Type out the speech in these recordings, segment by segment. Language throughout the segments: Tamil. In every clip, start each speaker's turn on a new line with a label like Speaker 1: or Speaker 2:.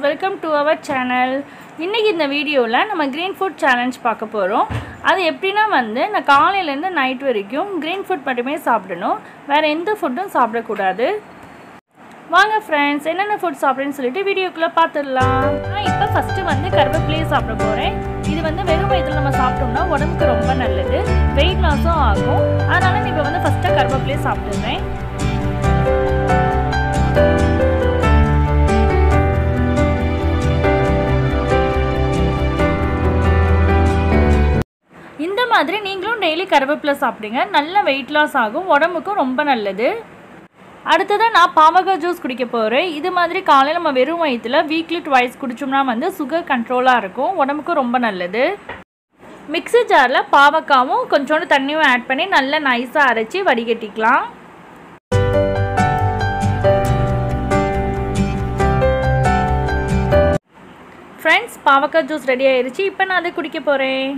Speaker 1: வெல்கம் டு அவர் சேனல் இன்றைக்கி இந்த வீடியோவில் நம்ம க்ரீன் ஃபுட் சேலஞ்ச் பார்க்க போகிறோம் அது எப்படின்னா வந்து நான் காலையிலேருந்து நைட் வரைக்கும் க்ரீன் ஃபுட் மட்டுமே சாப்பிடணும் வேறு எந்த ஃபுட்டும் சாப்பிடக்கூடாது வாங்க ஃப்ரெண்ட்ஸ் என்னென்ன ஃபுட் சாப்பிட்றேன்னு சொல்லிட்டு வீடியோக்குள்ளே பார்த்துடலாம் நான் இப்போ ஃபஸ்ட்டு வந்து கருவேப்பிலையை சாப்பிட போகிறேன் இது வந்து வெறும் வயிற்றில் நம்ம சாப்பிட்டோம்னா உடம்புக்கு ரொம்ப நல்லது வெயிட் லாஸும் ஆகும் அதனால் நான் இப்போ வந்து ஃபஸ்ட்டாக கருவேப்பிலையை சாப்பிட்டுடுறேன் இந்த மாதிரி நீங்களும் டெய்லி கருவேப்பிலை சாப்பிடுங்க நல்ல வெயிட் லாஸ் ஆகும் உடம்புக்கும் ரொம்ப நல்லது அடுத்ததாக நான் பாவக்காய் ஜூஸ் குடிக்க போகிறேன் இது மாதிரி காலையில் நம்ம வெறும் வயிற்றில் வீக்லி ட்வைஸ் குடிச்சோம்னா வந்து சுகர் கண்ட்ரோலாக இருக்கும் உடம்புக்கும் ரொம்ப நல்லது மிக்ஸி ஜாரில் பாவக்காவும் கொஞ்சோண்டு தண்ணியும் ஆட் பண்ணி நல்லா நைஸாக அரைச்சி வடிகட்டிக்கலாம் ஃப்ரெண்ட்ஸ் பாவக்காய் ஜூஸ் ரெடி ஆயிடுச்சு இப்போ நான் அதை குடிக்க போகிறேன்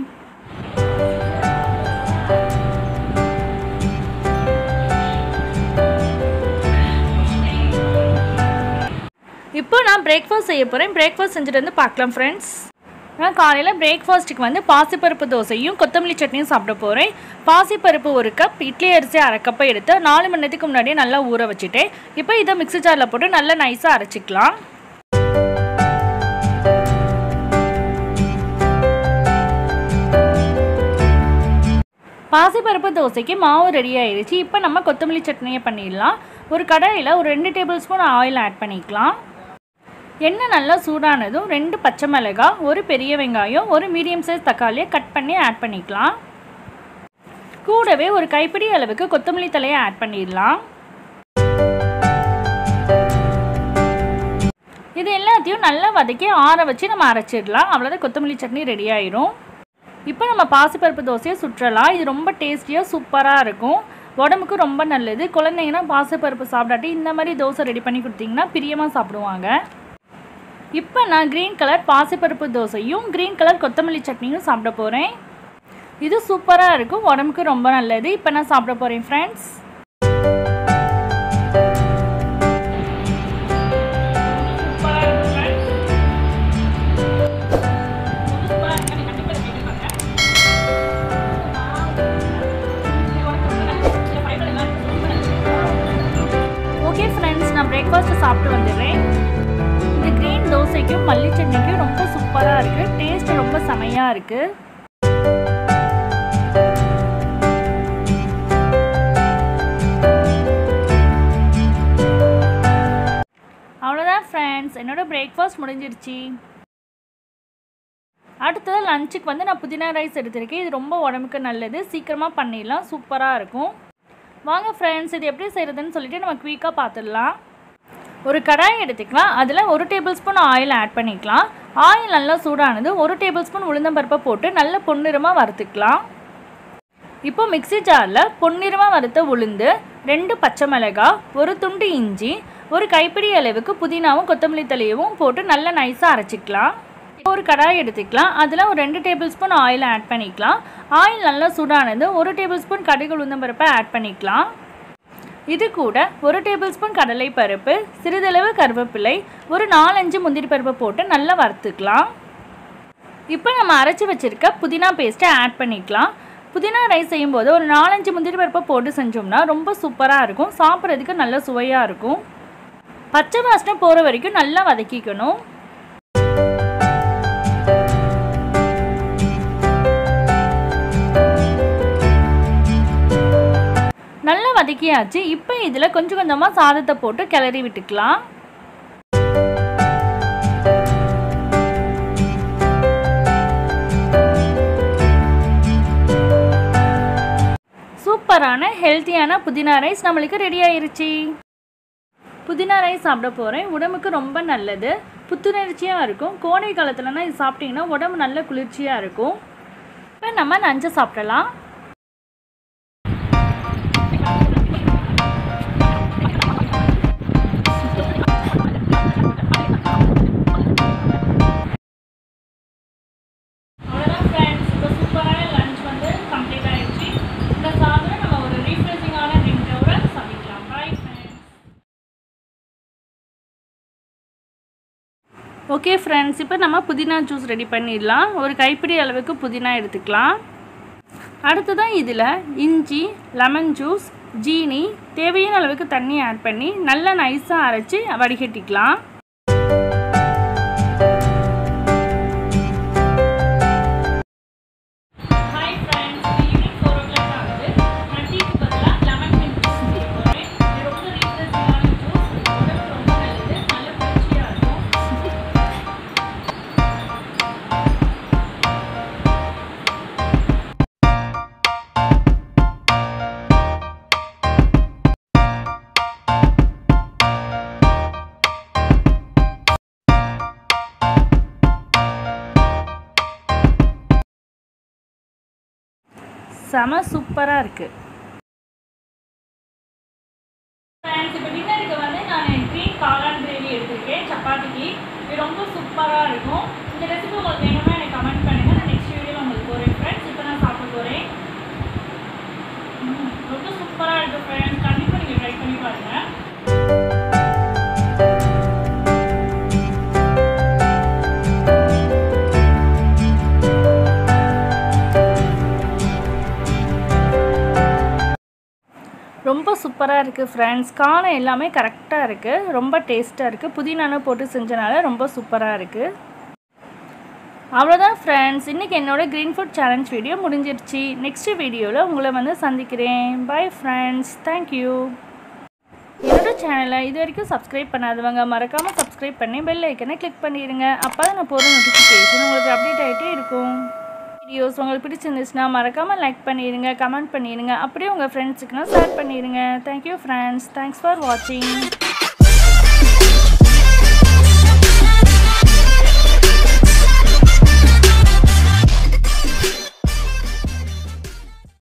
Speaker 1: இப்போ நான் பிரேக்ஃபாஸ்ட் செய்ய போகிறேன் பிரேக்ஃபாஸ்ட் செஞ்சுட்டு வந்து பார்க்கலாம் ஃப்ரெண்ட்ஸ் நான் காலையில் பிரேக்ஃபாஸ்ட்டுக்கு வந்து பாசிப்பருப்பு தோசையும் கொத்தமல்லி சட்னியும் சாப்பிட போகிறேன் பாசிப்பருப்பு ஒரு கப் இட்லி அரிசி அரை கப்பை எடுத்து நாலு மணி நேரத்துக்கு முன்னாடியே நல்லா ஊற வச்சுட்டேன் இப்போ இதை மிக்ஸி ஜாரில் போட்டு நல்லா நைஸாக அரைச்சிக்கலாம் பாசிப்பருப்பு தோசைக்கு மாவு ரெடி ஆயிடுச்சு இப்போ நம்ம கொத்தமல்லி சட்னியை பண்ணிடலாம் ஒரு கடாயில் ஒரு ரெண்டு டேபிள் ஸ்பூன் ஆயில் ஆட் பண்ணிக்கலாம் எண்ணெய் நல்லா சூடானதும் ரெண்டு பச்சை மிளகாய் ஒரு பெரிய வெங்காயம் ஒரு மீடியம் சைஸ் தக்காளியை கட் பண்ணி ஆட் பண்ணிக்கலாம் கூடவே ஒரு கைப்பிடி அளவுக்கு கொத்தமல்லி தலையை ஆட் பண்ணிடலாம் இது எல்லாத்தையும் நல்லா வதக்கி ஆற வச்சு நம்ம அரைச்சிடலாம் அவ்வளோதான் கொத்தமல்லி சட்னி ரெடி ஆயிரும் இப்போ நம்ம பாசிப்பருப்பு தோசையை சுற்றலாம் இது ரொம்ப டேஸ்டியாக சூப்பராக இருக்கும் உடம்புக்கு ரொம்ப நல்லது குழந்தைங்கன்னா பாசிப்பருப்பு சாப்பிடாட்டி இந்த மாதிரி தோசை ரெடி பண்ணி கொடுத்தீங்கன்னா பிரியமாக சாப்பிடுவாங்க இப்போ நான் க்ரீன் கலர் பாசிப்பருப்பு தோசையும் க்ரீன் கலர் கொத்தமல்லி சட்னியும் சாப்பிட போகிறேன் இது சூப்பராக இருக்கும் உடம்புக்கு ரொம்ப நல்லது இப்போ நான் சாப்பிட போகிறேன் ஃப்ரெண்ட்ஸ் ஓகே ஃப்ரெண்ட்ஸ் நான் பிரேக்ஃபாஸ்ட்டு சாப்பிட்டு வந்துடுறேன் இந்த க்ரீன் தோசைக்கும் மல்லி சட்னிக்கும் ரொம்ப சூப்பராக இருக்குது டேஸ்ட் ரொம்ப செமையாக இருக்குது அவ்வளோதான் ஃப்ரெண்ட்ஸ் என்னோடய பிரேக்ஃபாஸ்ட் முடிஞ்சிருச்சு அடுத்தது லஞ்சுக்கு வந்து நான் புதினா ரைஸ் எடுத்திருக்கேன் இது ரொம்ப உடம்புக்கு நல்லது சீக்கிரமாக பண்ணிடலாம் சூப்பராக இருக்கும் வாங்க ஃப்ரெண்ட்ஸ் இது எப்படி செய்கிறதுன்னு சொல்லிட்டு நம்ம குயிக்காக பார்த்துடலாம் ஒரு கடாய் எடுத்துக்கலாம் அதில் ஒரு டேபிள் ஸ்பூன் ஆயில் ஆட் பண்ணிக்கலாம் ஆயில் நல்லா சூடானது ஒரு டேபிள் ஸ்பூன் உளுந்தம்பருப்பை போட்டு நல்ல பொன்னிறமாக வறுத்துக்கலாம் இப்போ மிக்ஸி ஜாரில் பொன்னிறமாக வறுத்த உளுந்து ரெண்டு பச்சை மிளகாய் ஒரு துண்டு இஞ்சி ஒரு கைப்பிடி அளவுக்கு புதினாவும் கொத்தமல்லி தலையவும் போட்டு நல்லா நைஸாக அரைச்சிக்கலாம் ஒரு கடாய் எடுத்துக்கலாம் அதில் ஒரு ரெண்டு டேபிள் ஸ்பூன் ஆயில் ஆட் பண்ணிக்கலாம் ஆயில் நல்லா சூடானது ஒரு டேபிள் ஸ்பூன் கடுகு உளுந்தம்பருப்பை ஆட் பண்ணிக்கலாம் இது கூட ஒரு டேபிள் ஸ்பூன் கடலை பருப்பு சிறிதளவு கருவேப்பிலை ஒரு நாலஞ்சு முந்திரி பருப்பை போட்டு நல்லா வறுத்துக்கலாம் இப்போ நம்ம அரைச்சி வச்சுருக்க புதினா பேஸ்ட்டை ஆட் பண்ணிக்கலாம் புதினா ரைஸ் செய்யும்போது ஒரு நாலஞ்சு முந்திரி பருப்பை போட்டு செஞ்சோம்னா ரொம்ப சூப்பராக இருக்கும் சாப்பிட்றதுக்கு நல்ல சுவையாக இருக்கும் பச்சை வாசனை போகிற வரைக்கும் நல்லா வதக்கிக்கணும் நல்லா வதக்கியாச்சு இப்போ இதில் கொஞ்சம் கொஞ்சமாக சாதத்தை போட்டு கிளறி விட்டுக்கலாம் சூப்பரான ஹெல்த்தியான புதினா ரைஸ் நம்மளுக்கு ரெடி ஆயிருச்சு புதினா ரைஸ் சாப்பிட போகிறேன் உடம்புக்கு ரொம்ப நல்லது புத்துணர்ச்சியாக இருக்கும் கோடை காலத்துலனா இது சாப்பிட்டிங்கன்னா உடம்பு நல்ல குளிர்ச்சியாக இருக்கும் இப்போ நம்ம நஞ்சை சாப்பிடலாம் அவ்வளோதான் ஃப்ரெண்ட்ஸ் இப்போ சூப்பரான லஞ்ச் வந்து கம்ப்ளீட் ஆயிடுச்சு இந்த சாதனை நம்ம ஒரு ரீஃப்ரெஷிங்கான ட்ரிங்கோட சமைக்கலாம் பாய் ஃப்ரெண்ட்ஸ் ஓகே ஃப்ரெண்ட்ஸ் இப்போ நம்ம புதினா ஜூஸ் ரெடி பண்ணிடலாம் ஒரு கைப்பிடி அளவுக்கு புதினா எடுத்துக்கலாம் அடுத்ததான் இதில் இஞ்சி லெமன் ஜூஸ் ஜீனி தேவையான அளவுக்கு தண்ணி ஆட் பண்ணி நல்லா நைஸாக அரைச்சி வடிகட்டிக்கலாம் hi friends evening four o'clock ஆகுது நான் டீக்கு பதிலாக லெமன் மில்க் ஜூஸ் செய்ய போகிறேன் இது ரொம்ப ரீஃப்ரெஷிங்கான ஜூஸ் உடம்புக்கு ரொம்ப நல்லது நல்ல குளிர்ச்சியாக இருக்கும் செம சூப்பராக இருக்குது ஃப்ரெண்ட்ஸ் இப்போ டின்னருக்கு வந்து நான் க்ரீன் காளான் கிரேவி எடுத்திருக்கேன் சப்பாத்திக்கு இது ரொம்ப சூப்பராக இருக்கும் இந்த ரெசிபி உங்களுக்கு வேணும்னா எனக்கு கமெண்ட் பண்ணுங்கள் நான் நெக்ஸ்ட் வீடியோ உங்களுக்கு போகிறேன் ஃப்ரெண்ட்ஸ் இப்போ நான் சாப்பிட போகிறேன் ரொம்ப சூப்பராக இருக்குது ஃப்ரெண்ட்ஸ் கண்டிப்பாக நீங்கள் ட்ரை பண்ணி பாருங்கள் ரொம்ப சூப்பராக இருக்குது ஃப்ரெண்ட்ஸ் காரம் எல்லாமே கரெக்டாக இருக்குது ரொம்ப டேஸ்ட்டாக இருக்குது புதினானு போட்டு செஞ்சனால ரொம்ப சூப்பராக இருக்குது அவ்வளோதான் ஃப்ரெண்ட்ஸ் இன்றைக்கி என்னோடய க்ரீன் ஃபுட் சேலஞ்ச் வீடியோ முடிஞ்சிருச்சு நெக்ஸ்ட் வீடியோவில் உங்களை வந்து சந்திக்கிறேன் பை ஃப்ரெண்ட்ஸ் தேங்க்யூ என்னோட சேனலை இது வரைக்கும் சப்ஸ்கிரைப் பண்ணாதவங்க மறக்காமல் சப்ஸ்கிரைப் பண்ணி பெல் ஐக்கனை கிளிக் பண்ணிடுங்க அப்போ தான் நான் போகிற நோட்டிஃபிகேஷன் உங்களுக்கு அப்டேட் ஆகிட்டே இருக்கும் வீடியோஸ் உங்களுக்கு பிடிச்சிருந்துச்சுன்னா மறக்காமல் லைக் பண்ணிடுங்க கமெண்ட் பண்ணிடுங்க அப்படியே உங்கள் ஃப்ரெண்ட்ஸுக்குனா ஷேர் பண்ணிடுங்க தேங்க்யூ ஃப்ரெண்ட்ஸ் தேங்க்ஸ் ஃபார் வாட்சிங்